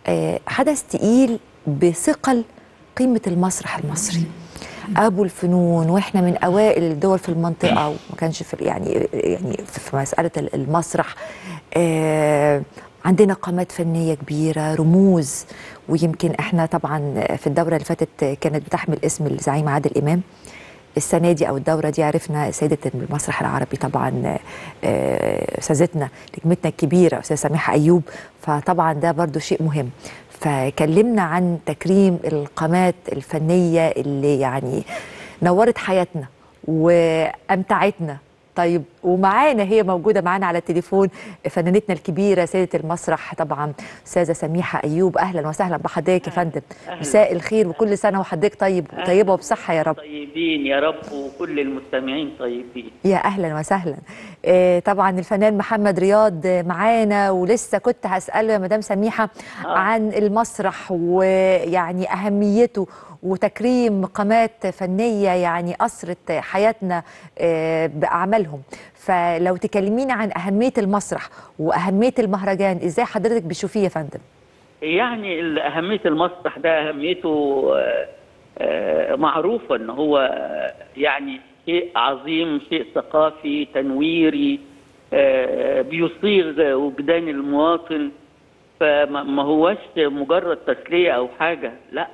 آه، حدث تقيل بثقل قيمه المسرح المصري ابو الفنون واحنا من اوائل الدول في المنطقه وما كانش في يعني يعني في مساله المسرح آه، عندنا قامات فنيه كبيره رموز ويمكن احنا طبعا في الدوره اللي فاتت كانت بتحمل اسم الزعيم عادل امام السنه دي او الدوره دي عرفنا سيده المسرح العربي طبعا آه، استاذتنا نجمتنا الكبيره استاذه سميحه ايوب فطبعا ده برضو شيء مهم فكلمنا عن تكريم القامات الفنيه اللي يعني نورت حياتنا وامتعتنا طيب ومعانا هي موجوده معانا على التليفون فنانتنا الكبيره سيده المسرح طبعا استاذه سميحه ايوب اهلا وسهلا بحضرتك يا فندم أهلاً. مساء الخير وكل سنه وحضرتك طيب طيبه وبصحه يا رب طيبين يا رب وكل المستمعين طيبين يا اهلا وسهلا آه، طبعا الفنان محمد رياض آه، معانا ولسه كنت هساله يا مدام سميحه آه. عن المسرح ويعني اهميته وتكريم قامات فنيه يعني اثرت حياتنا آه، باعمالهم فلو تكلمينا عن اهميه المسرح واهميه المهرجان ازاي حضرتك بتشوفيه يا فندم يعني ال- أهمية المسرح ده أهميته آه، آه، معروفة إن هو آه، يعني شيء عظيم شيء ثقافي تنويري آه، بيصيغ وجدان المواطن فما ما هوش مجرد تسلية أو حاجة لأ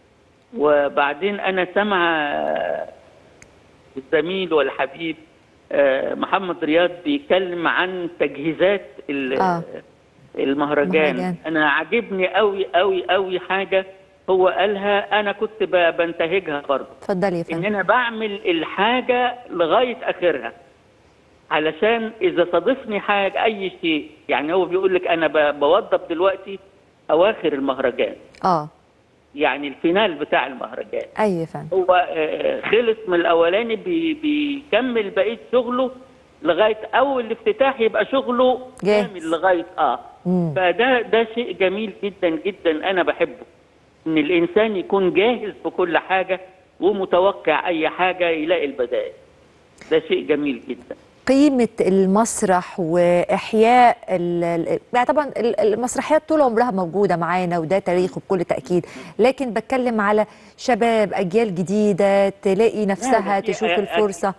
وبعدين أنا سمع آه، الزميل والحبيب آه، محمد رياض بيتكلم عن تجهيزات ال- آه. المهرجان المهرجان. انا عاجبني قوي قوي قوي حاجه هو قالها انا كنت ب- بنتهجها برضه اتفضلي يا ان فندم انا بعمل الحاجه لغايه اخرها علشان اذا صادفني حاجه اي شيء يعني هو بيقول لك انا ب- بوضب دلوقتي اواخر المهرجان اه يعني الفينال بتاع المهرجان ايوه يا فندم هو آه، خلص من الاولاني بي- بيكمل بقيه شغله لغايه اول الافتتاح يبقى شغله جاهز. كامل لغايه اه مم. فده ده شيء جميل جدا جدا انا بحبه ان الانسان يكون جاهز في كل حاجه ومتوقع اي حاجه يلاقي البدائل ده شيء جميل جدا قيمة المسرح وإحياء ال- ال- يعني طبعا ال- المسرحيات طول عمرها موجودة معانا وده تاريخ بكل تأكيد لكن بتكلم على شباب أجيال جديدة تلاقي نفسها لا، في تشوف أ- أ- الفرصة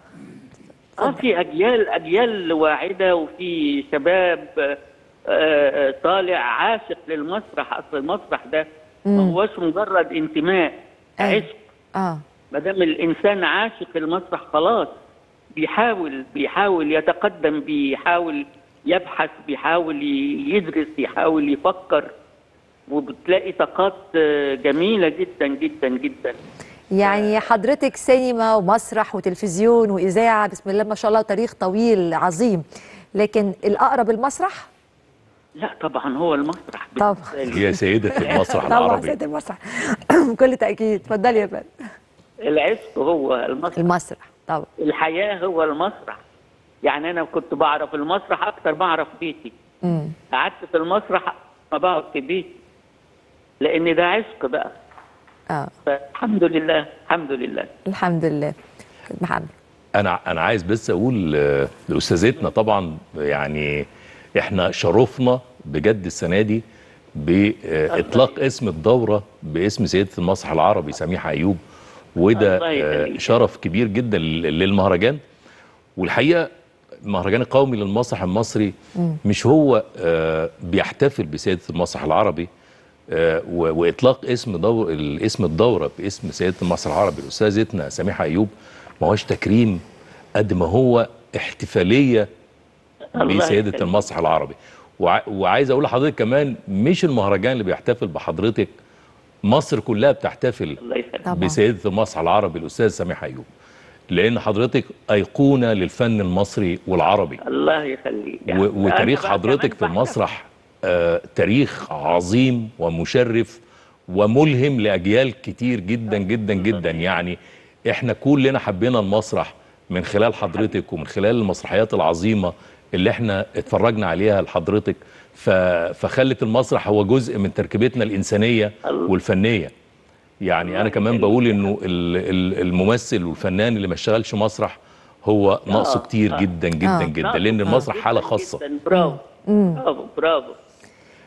اه في اجيال اجيال واعده وفي شباب آه، آه، طالع عاشق للمسرح اصل المسرح ده ما مم. هوش مجرد انتماء أيوة. عشق آه ما دام الانسان عاشق المسرح خلاص بيحاول بيحاول يتقدم بيحاول يبحث بيحاول يدرس يحاول يفكر وبتلاقي طاقات آه، جميله جدا جدا جدا يعني حضرتك سينما ومسرح وتلفزيون وإذاعة بسم الله ما شاء الله تاريخ طويل عظيم لكن الأقرب المسرح لا طبعا هو المسرح طبعا. بالنسبة لي. هي سيدة المسرح طبعا العربي سيد المسرح بكل تأكيد اتفضلي يا فندم العشق هو المسرح المسرح طبعا الحياة هو المسرح يعني أنا كنت بعرف المسرح أكتر ما أعرف بيتي مم. قعدت في المسرح ما بقعد في بيتي لأن ده عشق بقى اه فالحمد لله الحمد لله الحمد لله محمد انا انا عايز بس اقول آه، لاستاذتنا طبعا يعني احنا شرفنا بجد السنه دي باطلاق اسم الدوره باسم سيده المسرح العربي سميحه ايوب وده الله يخليك. آه، شرف كبير جدا لل- للمهرجان والحقيقه المهرجان القومي للمسرح المصري مش هو آه، بيحتفل بسيده المسرح العربي آه، و- واطلاق اسم دور اسم الدوره باسم سيده المسرح العربي الاستاذتنا سميحه ايوب ما هوش تكريم قد ما هو احتفاليه الله بسيده يخليك. المسرح العربي وع- وعايز اقول لحضرتك كمان مش المهرجان اللي بيحتفل بحضرتك مصر كلها بتحتفل الله يخليك طبعا. بسيده المسرح العربي الاستاذ سميح ايوب لان حضرتك ايقونه للفن المصري والعربي الله يخليك و- وتاريخ أنا بقى حضرتك في كمان المسرح آه تاريخ عظيم ومشرف وملهم لاجيال كتير جدا جدا جدا يعني احنا كلنا حبينا المسرح من خلال حضرتك ومن خلال المسرحيات العظيمه اللي احنا اتفرجنا عليها لحضرتك ف- فخلت المسرح هو جزء من تركيبتنا الانسانيه الله. والفنيه يعني انا الله كمان يخليك. بقول انه ال- ال- الممثل والفنان اللي ما اشتغلش مسرح هو ناقصه آه، كتير آه. جدا جدا آه. جدا نعم، لان آه. المسرح جداً حاله خاصه جداً. برافو برافو برافو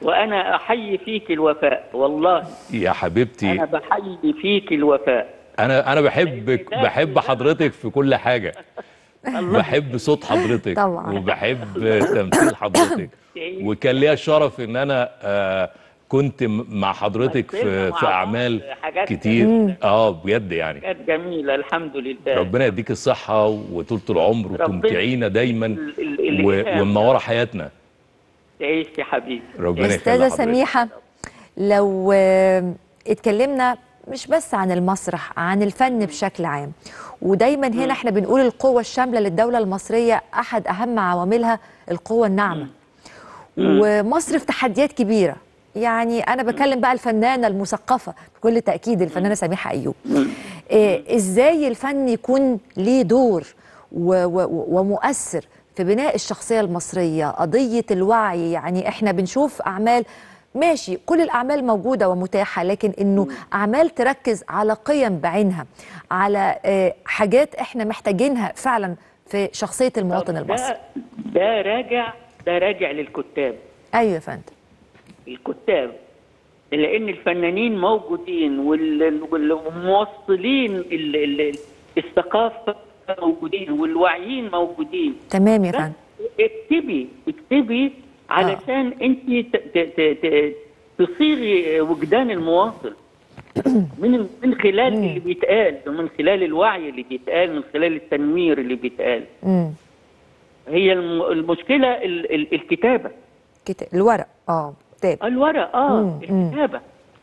وانا احيي فيك الوفاء والله يا حبيبتي انا بحيي فيك الوفاء انا انا بحبك ده- بحب حضرتك في كل حاجه بحب صوت حضرتك طبعاً. وبحب تمثيل حضرتك وكان ليا الشرف ان انا آه كنت م- مع حضرتك في مثلنا مع في بعض اعمال حاجات كتير اه بجد يعني كانت جميله الحمد لله ربنا يديك الصحه وطولة العمر ربنا وتمتعينا دايما ال- ال- و- الإلهام. ومنوره حياتنا تعيش يا حبيبي ربنا يخلي استاذه حضرتك. سميحه لو آه، اتكلمنا مش بس عن المسرح عن الفن بشكل عام ودايما هنا احنا بنقول القوه الشامله للدوله المصريه احد اهم عواملها القوه الناعمه ومصر في تحديات كبيره يعني انا بكلم بقى الفنانه المثقفه بكل تاكيد الفنانه سميحه ايوب إيه ازاي الفن يكون ليه دور و و ومؤثر في بناء الشخصيه المصريه قضيه الوعي يعني احنا بنشوف اعمال ماشي كل الاعمال موجوده ومتاحه لكن انه اعمال تركز على قيم بعينها على آه، حاجات احنا محتاجينها فعلا في شخصيه المواطن المصري ده ده راجع ده راجع للكتاب ايوه يا فندم الكتاب لان الفنانين موجودين وال- والموصلين ال- ال- الثقافه موجودين والواعيين موجودين تمام يا بس فندم اكتبي اكتبي علشان انت ت- ت- ت- ت- تصيغي وجدان المواطن من من خلال اللي بيتقال ومن خلال الوعي اللي بيتقال من خلال التنوير اللي بيتقال امم هي الم- المشكله ال- ال- الكتابه كتاب الورق اه كتاب الورق اه مم، مم. الكتابه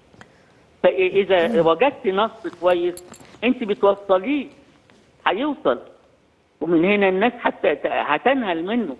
فاذا وجدت نص كويس انت بتوصليه هيوصل ومن هنا الناس حتى هتنهل منه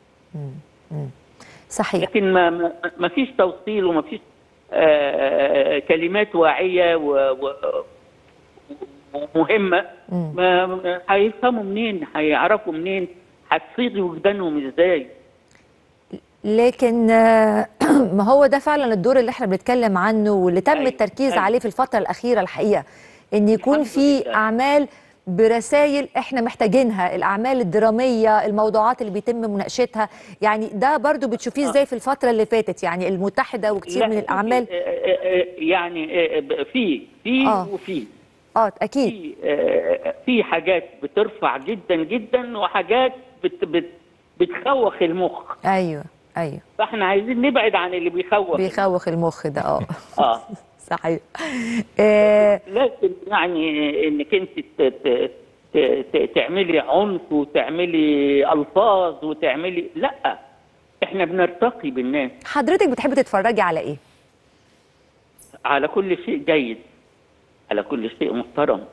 صحيح لكن ما ما- ما فيش توصيل وما فيش آه، كلمات واعيه و- و- ومهمه ما ما- هيفهموا منين هيعرفوا منين هتصيغي وجدانهم ازاي لكن آه، ما هو ده فعلا الدور اللي احنا بنتكلم عنه واللي تم أيوة، التركيز أيوة. عليه في الفترة الأخيرة الحقيقة إن يكون الحمد في لله. أعمال برسائل احنا محتاجينها الأعمال الدرامية الموضوعات اللي بيتم مناقشتها يعني ده برضو بتشوفيه ازاي في الفترة اللي فاتت يعني المتحدة وكتير لا، من الأعمال آه، آه، آه، يعني آه، ب- في في آه. وفي اه أكيد في آه، في حاجات بترفع جدا جدا وحاجات بت بت بتخوخ المخ أيوه أيوه فاحنا عايزين نبعد عن اللي بيخوخ بيخوخ المخ ده اه اه صحيح آه لكن يعني انك انت ت- ت- ت- ت- تعملي عنف وتعملي الفاظ وتعملي لا احنا بنرتقي بالناس حضرتك بتحبي تتفرجي على ايه؟ على كل شيء جيد على كل شيء محترم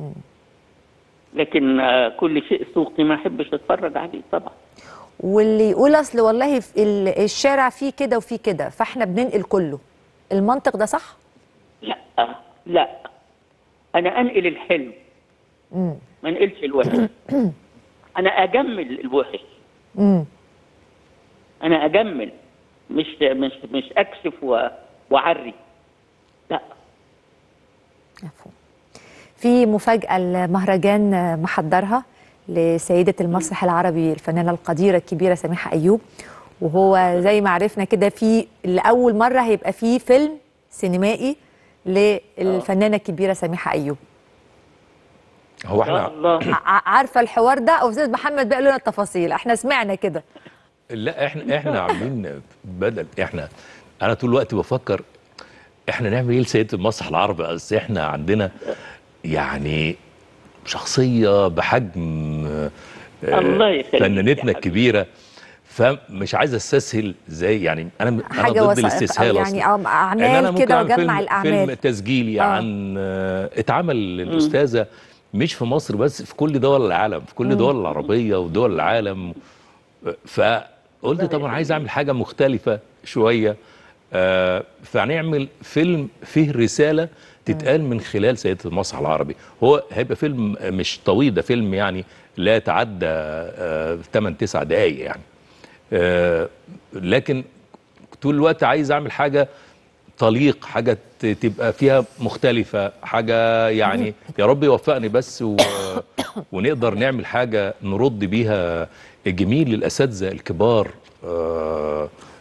لكن آه، كل شيء سوقي ما احبش اتفرج عليه طبعا واللي يقول اصل والله في ال- الشارع فيه كده وفيه كده فاحنا بننقل كله المنطق ده صح؟ لا لا انا انقل الحلو امم ما انقلش الوحش انا اجمل الوحش امم انا اجمل مش مش مش اكشف و- واعري لا مفهوم في مفاجأة المهرجان محضرها لسيدة المسرح العربي الفنانة القديرة الكبيرة سميحة أيوب وهو زي ما عرفنا كده في لأول مرة هيبقى فيه فيلم سينمائي للفنانة الكبيرة سميحة أيوب هو احنا الله ع- عارفة الحوار ده أو أستاذ محمد بقى لنا التفاصيل احنا سمعنا كده لا احنا احنا عاملين بدل احنا انا طول الوقت بفكر احنا نعمل ايه لسيدة المسرح العربي بس احنا عندنا يعني شخصية بحجم آه، الله يخليك يا فنانتنا حبيبي. الكبيرة فمش عايز استسهل زي يعني انا انا حاجة ضد وثائق الاستسهال أو اصلا يعني أو إن أنا أعمال ممكن كده أعمل وأجمع فيلم الأعمال فيلم تسجيلي آه. عن آه، اتعمل للاستاذه مش في مصر بس في كل دول العالم في كل دول العربيه ودول العالم فقلت طبعا عايز اعمل حاجه مختلفه شويه آه، فهنعمل فيلم فيه رساله تتقال من خلال سيدة المسرح العربي هو هيبقى فيلم مش طويل ده فيلم يعني لا يتعدى 8 9 دقايق يعني آه، لكن طول الوقت عايز اعمل حاجه طليق حاجه ت- تبقى فيها مختلفه حاجه يعني يا رب يوفقني بس و... ونقدر نعمل حاجه نرد بيها الجميل للاساتذه الكبار آه،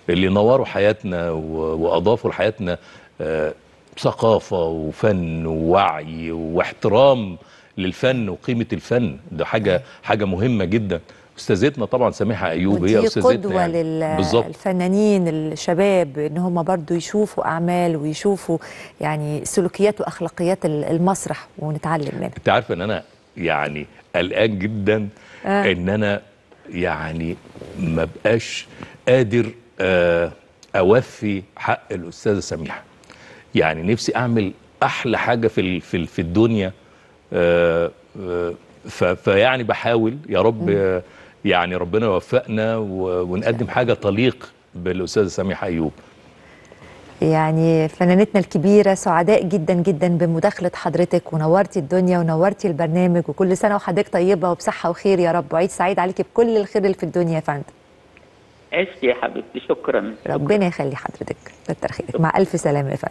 اللي نوروا حياتنا و- واضافوا لحياتنا آه، ثقافه وفن ووعي واحترام للفن وقيمه الفن ده حاجه حاجه مهمه جدا استاذتنا طبعا سميحه ايوب هي ودي استاذتنا قدوة يعني. بالظبط للفنانين الشباب ان هم برضو يشوفوا اعمال ويشوفوا يعني سلوكيات واخلاقيات ال- المسرح ونتعلم منها انت عارفه ان انا يعني قلقان جدا آه. ان انا يعني ما بقاش قادر آه، اوفي حق الاستاذه سميحه يعني نفسي اعمل احلى حاجه في ال- في ال- في الدنيا آه، آه، ف- فيعني بحاول يا رب آه، يعني ربنا يوفقنا و- ونقدم حاجه تليق بالاستاذه سميحه ايوب يعني فنانتنا الكبيرة سعداء جدا جدا بمداخلة حضرتك ونورتي الدنيا ونورتي البرنامج وكل سنة وحضرتك طيبة وبصحة وخير يا رب وعيد سعيد عليكي بكل الخير اللي في الدنيا يا فندم عشت يا حبيبتي شكرا ربنا يخلي حضرتك كتر خيرك مع ألف سلامة يا فندم